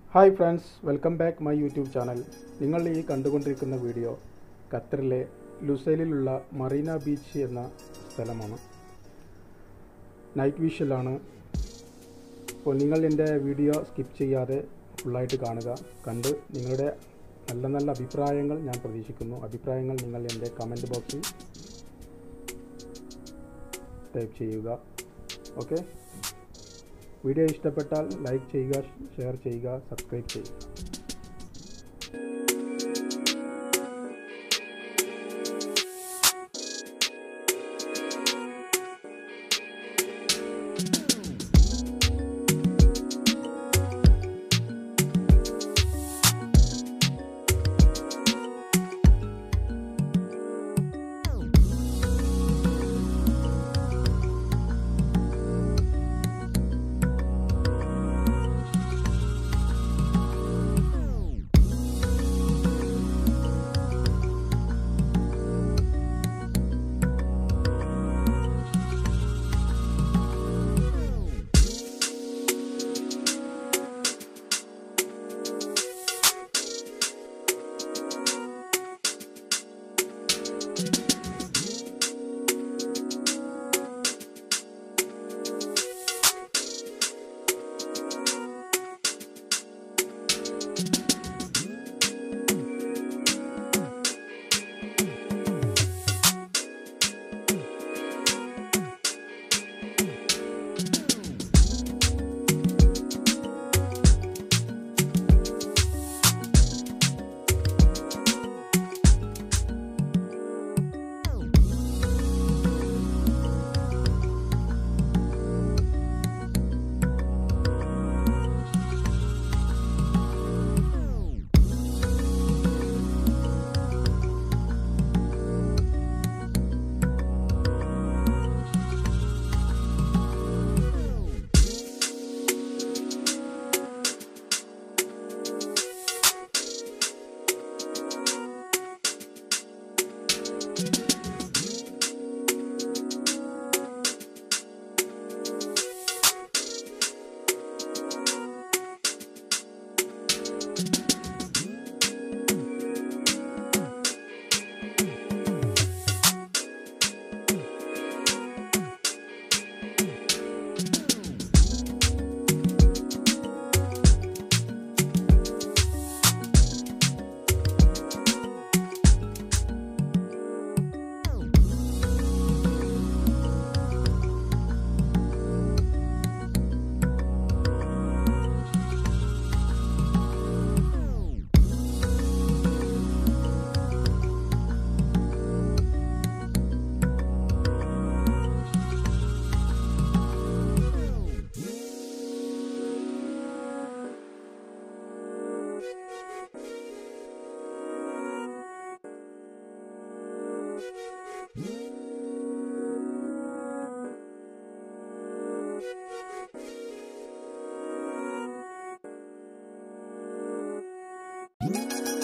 Hi friends welcome back my YouTube channel നിങ്ങൾ ഈ കണ്ടുകൊണ്ടിരിക്കുന്ന വീഡിയോ ഖത്തറിലെ ലുസൈലിലുള്ള മറീന ബീച്ച് എന്ന സ്ഥലമാണ് നൈറ്റ് വിഷ്വലാണ് അപ്പോൾ നിങ്ങൾ എൻ്റെ വീഡിയോ സ്കിപ്പ് ചെയ്യാതെ ഫുള്ളായിട്ട് കാണുക കണ്ട് നിങ്ങളുടെ നല്ല നല്ല അഭിപ്രായങ്ങൾ ഞാൻ പ്രതീക്ഷിക്കുന്നു അഭിപ്രായങ്ങൾ നിങ്ങൾ എൻ്റെ കമൻറ്റ് ബോക്സിൽ ടൈപ്പ് ചെയ്യുക ഓക്കെ വീഡിയോ ഇഷ്ടപ്പെട്ടാൽ ലൈക്ക് ചെയ്യുക ഷെയർ ചെയ്യുക സബ്സ്ക്രൈബ് ചെയ്യുക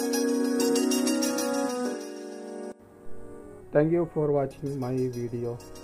Thank you for watching my video.